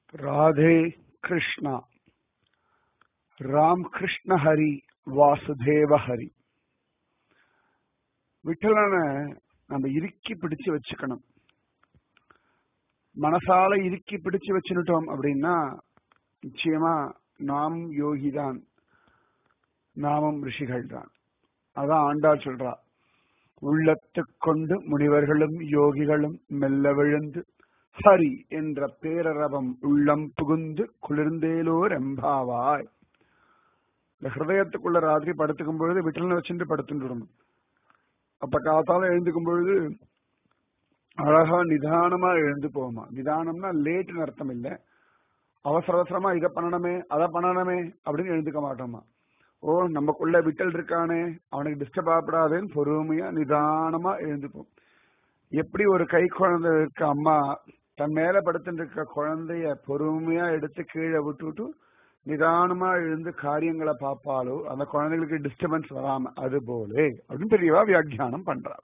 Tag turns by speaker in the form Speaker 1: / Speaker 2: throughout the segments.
Speaker 1: ராதே கிருஷ்ணா ராம் கிருஷ்ண ஹரி வாசுதேவ ஹரி விட்டலனை நம்ம இறுக்கி பிடிச்சு வச்சுக்கணும் மனசால இறுக்கி பிடிச்சு வச்சுட்டோம் அப்படின்னா நிச்சயமா நாம் யோகிதான் நாமும் ரிஷிகள் தான் அதான் ஆண்டாள் சொல்றா உள்ளத்துக் கொண்டு முனிவர்களும் யோகிகளும் மெல்ல விழுந்து ஹரி என்ற பேரரவம் உள்ளம் புகுந்து குளிர்ந்தேலோர் எம்பாவாய் இந்த ஹிருதயத்துக்குள்ள ராத்திரி படுத்துக்கும் பொழுது விட்டலனை வச்சுட்டு படுத்துட்டு அப்ப காத்தால எழுந்துக்கும் பொழுது அழகா நிதானமா எழுந்து போகுமா நிதானம்னா லேட்டுன்னு அர்த்தம் இல்ல அவசர அவசரமா இதை பண்ணணுமே அதை பண்ணணுமே அப்படின்னு எழுந்துக்க மாட்டோமா ஓ நமக்குள்ள விட்டல் இருக்கானே அவனுக்கு டிஸ்டர்ப் ஆகப்படாதுன்னு பொறுமையா நிதானமா எழுந்துப்போம் எப்படி ஒரு கை குழந்தை இருக்க அம்மா தன் மேல படுத்துட்டு இருக்க குழந்தைய பொறுமையா எடுத்து கீழே விட்டுவிட்டு நிதானமா எழுந்து காரியங்களை பார்ப்பாலோ அந்த குழந்தைகளுக்கு டிஸ்டர்பன்ஸ் வராம அது போலே அப்படின்னு பெரியவா வியாக்கியானம் பண்றா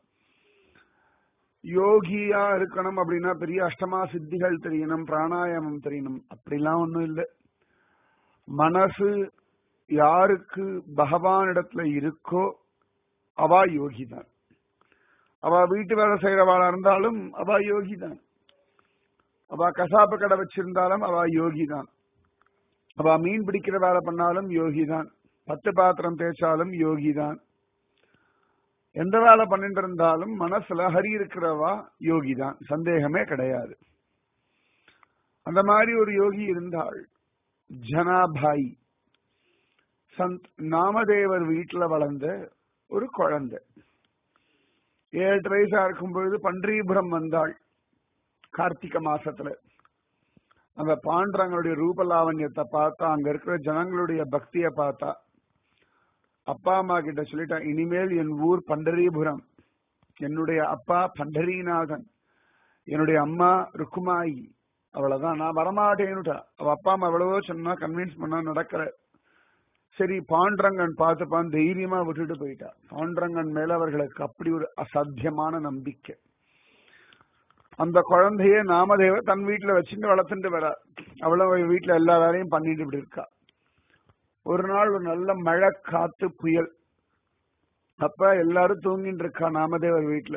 Speaker 1: யோகியா இருக்கணும் அப்படின்னா பெரிய அஷ்டமா சித்திகள் தெரியணும் பிராணாயாமம் தெரியணும் அப்படிலாம் ஒண்ணும் இல்லை மனசு யாருக்கு பகவான் இடத்துல இருக்கோ அவா யோகி தான் அவ வீட்டு வேலை செய்யறவாளா இருந்தாலும் அவ யோகி தான் அவ கசாப்பு கடை வச்சிருந்தாலும் அவ யோகி தான் அவ மீன் பிடிக்கிற வேலை பண்ணாலும் யோகி தான் பத்து பாத்திரம் தேய்ச்சாலும் யோகி தான் எந்த வேலை பண்ணிட்டு இருந்தாலும் மனசுல ஹரி இருக்கிறவா யோகி தான் சந்தேகமே கிடையாது அந்த மாதிரி ஒரு யோகி இருந்தாள் ஜனாபாய் சந்த் நாமதேவர் வீட்டுல வளர்ந்த ஒரு குழந்தை ஏழு வயசா இருக்கும் பொழுது பன்றிபுரம் வந்தாள் கார்த்திகை மாசத்துல அந்த பாண்டவங்களுடைய ரூபலாவண்யத்தை பார்த்தா அங்க இருக்கிற ஜனங்களுடைய பக்திய பார்த்தா அப்பா அம்மா கிட்ட சொல்லிட்டா இனிமேல் என் ஊர் பண்டரிபுரம் என்னுடைய அப்பா பண்டரிநாதன் என்னுடைய அம்மா ருக்குமாயி அவ்வளவுதான் நான் வரமாட்டேன்னுட்டா அவ அப்பா அம்மா எவ்வளவோ சொன்னா கன்வின்ஸ் பண்ணா நடக்கிற சரி பாண்டரங்கன் பார்த்துப்பான் தைரியமா விட்டுட்டு போயிட்டா பாண்டரங்கன் மேல அவர்களுக்கு அப்படி ஒரு அசாத்தியமான நம்பிக்கை அந்த குழந்தைய நாமதேவ தன் வீட்டுல வச்சுட்டு வளர்த்துட்டு வர அவ்வளவு வீட்டுல எல்லா வேலையும் பண்ணிட்டு இப்படி இருக்கா ஒரு நாள் ஒரு நல்ல மழை காத்து புயல் அப்ப எல்லாரும் தூங்கிட்டு இருக்கா நாமதேவர் வீட்டுல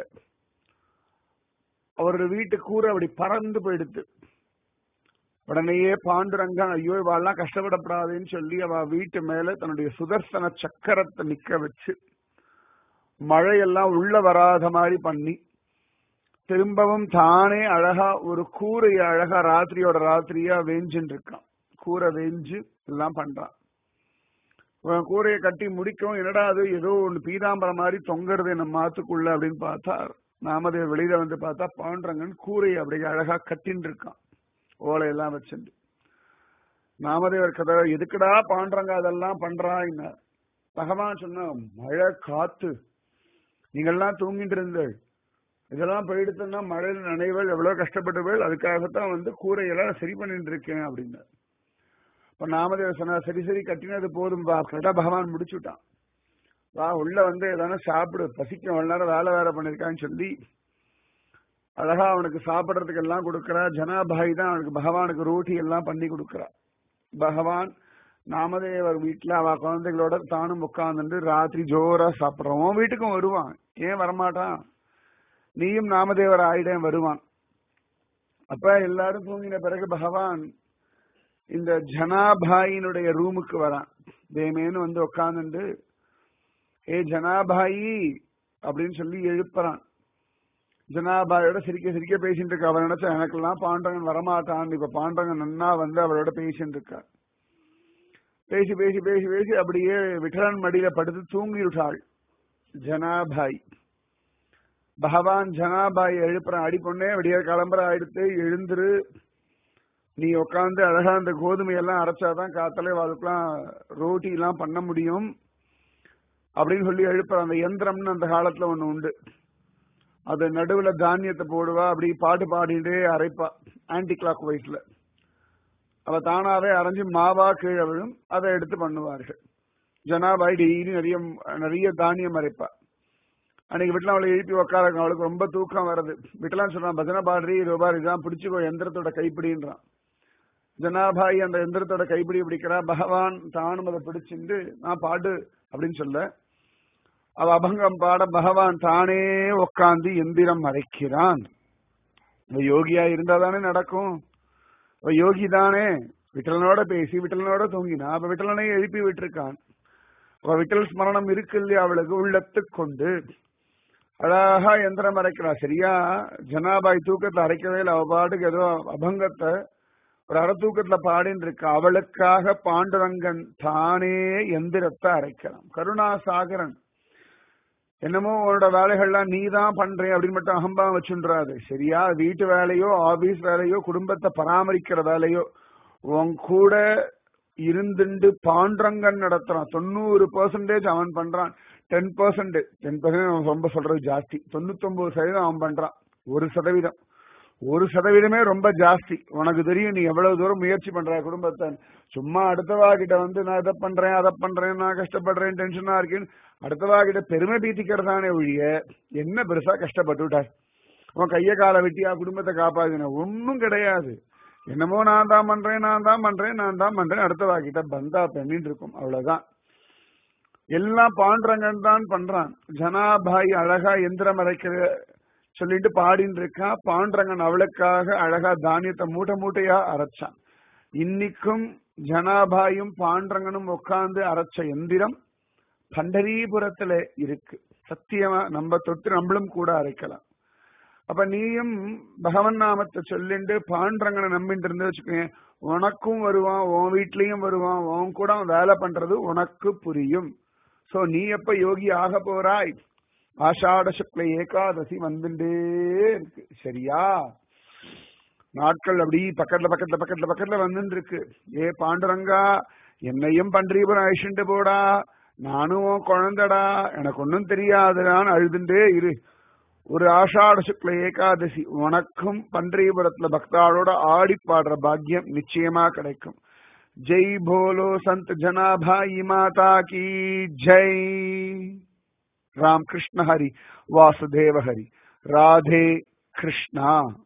Speaker 1: அவரோட வீட்டு கூரை அப்படி பறந்து போயிடுத்து உடனேயே பாண்டுரங்கன் ஐயோ இவாள்லாம் கஷ்டப்படப்படாதுன்னு சொல்லி அவ வீட்டு மேல தன்னுடைய சுதர்சன சக்கரத்தை நிக்க வச்சு மழையெல்லாம் உள்ள வராத மாதிரி பண்ணி திரும்பவும் தானே அழகா ஒரு கூரைய அழகா ராத்திரியோட ராத்திரியா வேஞ்சுன்னு இருக்கான் கூரை வேஞ்சு எல்லாம் பண்றான் கூரையை கட்டி முடிக்கவும் என்னடா அது ஏதோ ஒன்று பீதாம்பரம் மாதிரி தொங்குறது நம்ம மாத்துக்குள்ள அப்படின்னு பார்த்தா நாமதேவ வெளியில வந்து பார்த்தா பாண்டரங்கன் கூரையை அப்படி அழகா கட்டின்னு இருக்கான் ஓலையெல்லாம் வச்சுட்டு நாமதேவர் கதை எதுக்குடா பாண்டறங்க அதெல்லாம் பண்றாங்க பகவான் சொன்ன மழை காத்து நீங்கெல்லாம் தூங்கிட்டு இருந்தீள் இதெல்லாம் போயிடுத்துன்னா மழையில் நினைவுகள் எவ்வளவு கஷ்டப்பட்டுவேள் அதுக்காகத்தான் வந்து கூரையெல்லாம் சரி பண்ணிட்டு இருக்கேன் அப்படின்னு இப்ப நாமதேவர் சொன்னா சரி சரி கட்டினது போதும் வா கரெக்டா பகவான் முடிச்சுட்டான் வா உள்ள வந்து எதான சாப்பிடு பசிக்கும் அவ்வளவு நேரம் வேலை வேலை பண்ணிருக்கான்னு சொல்லி அழகா அவனுக்கு சாப்பிடறதுக்கு எல்லாம் கொடுக்கறா ஜனாபாய் தான் அவனுக்கு பகவானுக்கு ரோட்டி எல்லாம் பண்ணி கொடுக்கறா பகவான் நாமதேவர் வீட்டுல அவ குழந்தைகளோட தானும் உட்கார்ந்துட்டு ராத்திரி ஜோரா சாப்பிடுறோம் வீட்டுக்கும் வருவான் ஏன் வரமாட்டான் நீயும் நாமதேவர் ஆயிடம் வருவான் அப்ப எல்லாரும் தூங்கின பிறகு பகவான் இந்த ஜனாபாயினுடைய ரூமுக்கு வரான் தேமேன்னு வந்து உட்காந்துட்டு ஏ ஜனாபாயி அப்படின்னு சொல்லி எழுப்புறான் ஜனாபாயோட சிரிக்க சிரிக்க பேசிட்டு இருக்கா அவன் நினைச்சா எனக்கெல்லாம் பாண்டவன் வரமாட்டான் இப்ப பாண்டவன் நன்னா வந்து அவளோட பேசிட்டு இருக்கா பேசி பேசி பேசி பேசி அப்படியே விட்டலன் மடியில படுத்து தூங்கிவிட்டாள் ஜனாபாய் பகவான் ஜனாபாய் எழுப்புறான் அடி பொண்ணே விடிய கிளம்புற ஆயிடுத்து எழுந்துரு நீ உட்காந்து அழகா அந்த கோதுமையெல்லாம் அரைச்சாதான் காத்தலை அதுக்கெல்லாம் ரோட்டி எல்லாம் பண்ண முடியும் அப்படின்னு சொல்லி எழுப்புற அந்த எந்திரம்னு அந்த காலத்துல ஒண்ணு உண்டு அது நடுவுல தானியத்தை போடுவா அப்படி பாட்டு பாடிட்டே அரைப்பா ஆன்டி கிளாக் வைஸ்ல அவ தானாவே அரைஞ்சு மாவா கீழே விழும் அதை எடுத்து பண்ணுவார்கள் ஜனாபாய் டெய்லி நிறைய நிறைய தானியம் அரைப்பா அன்னைக்கு வீட்டுல அவளை எழுப்பி உட்கார அவளுக்கு ரொம்ப தூக்கம் வருது வீட்டுலாம் சொல்றான் பஜனை பாடுறி இதோ பாரு இதான் பிடிச்சுக்கோ எந்திரத்தோட கைப்பிடின்றான் ஜனாபாய் அந்த எந்திரத்தோட கைப்பிடி பிடிக்கிறா பகவான் தானும் அதை பிடிச்சிட்டு நான் பாடு அப்படின்னு சொல்ல அவ அபங்கம் பாட பகவான் தானே உக்காந்து எந்திரம் அரைக்கிறான் இவ யோகியா இருந்தா தானே நடக்கும் அவ யோகி தானே விட்டலனோட பேசி விட்டலனோட தூங்கினா அப்ப விட்டலனை எழுப்பி விட்டிருக்கான் அவ விட்டல் ஸ்மரணம் இருக்கு இல்லையா அவளுக்கு உள்ளத்து கொண்டு அழகா எந்திரம் அரைக்கிறா சரியா ஜனாபாய் தூக்கத்துல அரைக்கவே இல்லை அவ பாட்டுக்கு ஏதோ அபங்கத்தை ஒரு அரை தூக்கத்துல பாடின்னு இருக்கா அவளுக்காக பாண்டுரங்கன் தானே எந்திரத்தை அரைக்கிறான் கருணாசாகரன் என்னமோ உன்னோட வேலைகள்லாம் நீ தான் பண்றேன் அப்படின்னு மட்டும் அகம்பாவம் வச்சுன்றாது சரியா வீட்டு வேலையோ ஆபீஸ் வேலையோ குடும்பத்தை பராமரிக்கிற வேலையோ உன் கூட இருந்துண்டு பாண்டரங்கன் நடத்துறான் தொண்ணூறு பெர்சன்டேஜ் அவன் பண்றான் டென் பர்சன்டேஜ் டென் பர்சன்டேஜ் அவன் ரொம்ப சொல்றது ஜாஸ்தி தொண்ணூத்தொன்பது சதவீதம் அவன் பண்றான் ஒரு சதவீதம் ஒரு சதவீதமே ரொம்ப ஜாஸ்தி உனக்கு தெரியும் நீ எவ்வளவு தூரம் முயற்சி பண்ற குடும்பத்தை சும்மா அடுத்தவா கிட்ட வந்து நான் இதை பண்றேன் அதை பண்றேன் நான் கஷ்டப்படுறேன் டென்ஷனா இருக்கேன்னு அடுத்தவா கிட்ட பெருமை பீத்திக்கிறதானே ஒழிய என்ன பெருசா கஷ்டப்பட்டுட்டார் அவன் கைய காலை வெட்டியா குடும்பத்தை காப்பாத்தின ஒன்னும் கிடையாது என்னமோ நான் தான் பண்றேன் நான் தான் பண்றேன் நான் தான் பண்றேன் அடுத்தவா கிட்ட பந்தா பண்ணிட்டு இருக்கும் அவ்வளவுதான் எல்லாம் பாண்டரங்கன் தான் பண்றான் ஜனாபாய் அழகா எந்திரம் அரைக்கிற சொல்லிட்டு பாடின்னு இருக்கா பாண்டரங்கன் அவளுக்காக அழகா தானியத்தை மூட்டை மூட்டையா அரைச்சான் இன்னைக்கும் ஜனாபாயும் பாண்டரங்கனும் உட்கார்ந்து அரைச்ச எந்திரம் பண்டரீபுரத்துல இருக்கு சத்தியமா நம்ம தொட்டு நம்மளும் கூட அரைக்கலாம் அப்ப நீயும் பகவன் நாமத்தை சொல்லிண்டு பாண்டரங்கனை நம்பிட்டு இருந்து வச்சுக்கோங்க உனக்கும் வருவான் உன் வீட்லயும் வருவான் உன் கூட அவன் வேலை பண்றது உனக்கு புரியும் சோ நீ எப்ப யோகி ஆக போறாய் ஆஷாட சுக்ல ஏகாதசி வந்துட்டே இருக்கு சரியா நாட்கள் அப்படி பக்கத்துல பக்கத்துல பக்கத்துல பக்கத்துல வந்துட்டு இருக்கு ஏ பாண்டுரங்கா என்னையும் பன்றீபுரம் அழிச்சுட்டு போடா நானும் உன் குழந்தடா எனக்கு ஒன்னும் தெரியாதுடான்னு அழுதுண்டே இரு ஒரு ஆஷாட சுக்ல ஏகாதசி உனக்கும் பன்றீபுரத்துல பக்தாளோட ஆடி பாடுற பாக்கியம் நிச்சயமா கிடைக்கும் ஜெய் போலோ சந்த் ஜனாபாயி மாதா கி ஜெய் ராம் கிருஷ்ண ஹரி வாசுதேவ ஹரி ராதே கிருஷ்ணா